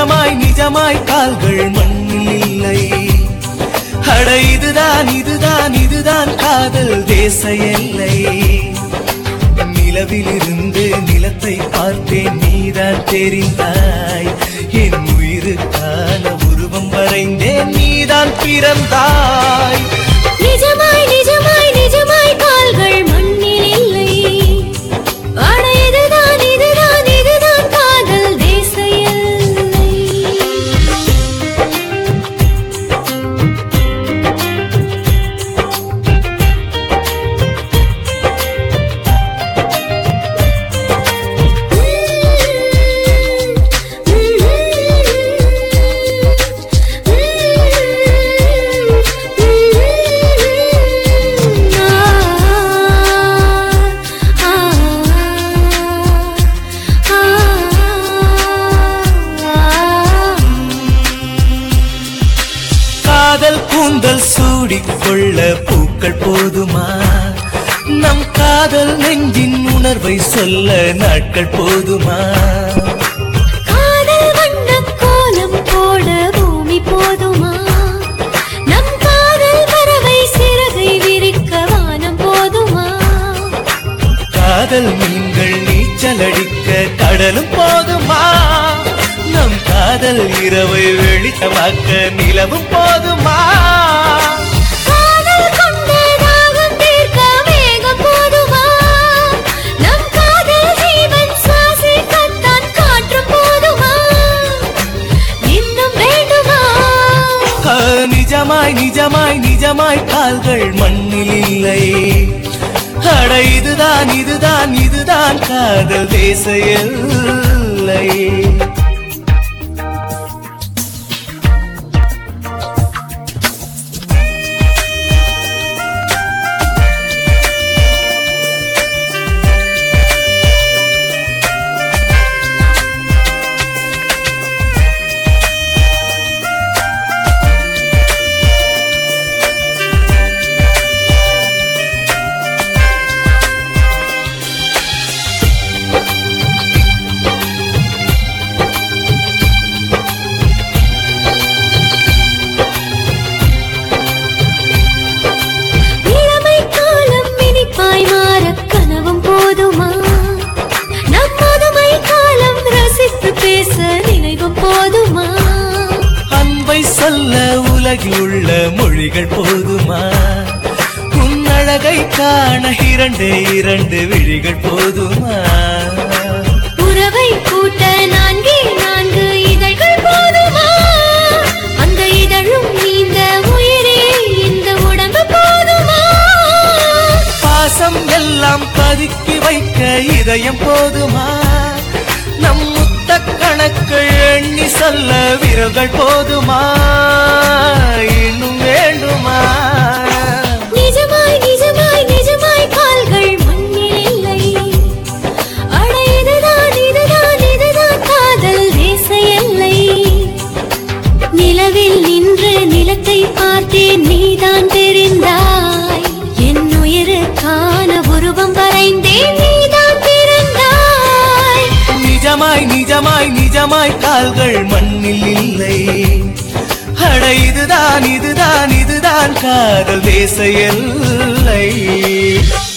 நிஜமாய் நிஜமாய் கால்கள் மண்ணில் இல்லை அட இதுதான் இதுதான் இதுதான் காதல் தேச எல்லை நிலவிலிருந்து நிலத்தை பார்த்தேன் நீதான் தெரிந்தாய் என் உயிருக்கான உருவம் வரைந்தேன் நீதான் பிறந்தாய் நிஜமாய் நிஜமாய் நிஜமாய் கால்கள் மண்ணில் இல்லை அட இதுதான் இதுதான் இதுதான் காதல் தேச எல்லை காதல் கூந்தல் சூடிக்கொள்ள பூக்கள் போதுமா நம் காதல் நெஞ்சின் உணர்வை சொல்ல நாட்கள் போதுமா காதல் வண்ணக் கோலம் போட பூமி போதுமா நம் காதல் பறவை சிறகை விரிக்க வானம் போதுமா காதல் மீன்கள் நீச்சல் அடிக்க கடலும் போதுமா நம் காதல் இரவை வெளிச்சமாக்க நிலவும் போதுமா காதல் கொண்ட தாகம் தீர்க்க மேகம் போதுமா நம் காதல் ஜீவன் சுவாசிக்கத்தான் காற்று போதுமா இன்னும் வேண்டுமா ஆ, நிஜமாய் நிஜமாய் நிஜமாய் கால்கள் மண்ணில் இல்லை அட இதுதான் இதுதான் இதுதான் காதல் தேச எல்லை இளமை காலம் இனிப்பாய் மாறக் கனவும் போதுமா நம் முதுமை காலம் ரசித்து பேச நினைவும் போதுமா அன்பை சொல்ல உலகில் உள்ள மொழிகள் போதுமா உன் அழகை காண இரண்டு இரண்டு விழிகள் போதுமா உறவை கூட்ட நான்கே நான்கு இதழ்கள் போதுமா அந்த இதழும் நீந்த உயிரே இந்த உடம்பு போதுமா பாசம் எல்லாம் பதுக்கி வைக்க இதயம் போதுமா நம் முத்த கணக்கு எண்ணி சொல்ல விரல்கள் போதுமா இன்னும் வேண்டுமா நிஜமாய் நிஜமாய் நிஜமாய் கால்கள் மண்ணில் இல்லை அட இதுதான் இதுதான் இதுதான் காதல் தேச எல்லை நிலவில் நின்று நிலத்தை பார்த்தேன் நீதான் தெரிந்தாய் என் உயிருக்கான உருவம் வரைந்தேன் நீதான் பிறந்தாய் நிஜமாய் நிஜமாய் நிஜமாய் கால்கள் மண்ணில் இல்லை அட இதுதான் இதுதான் இதுதான் காதல் தேச எல்லை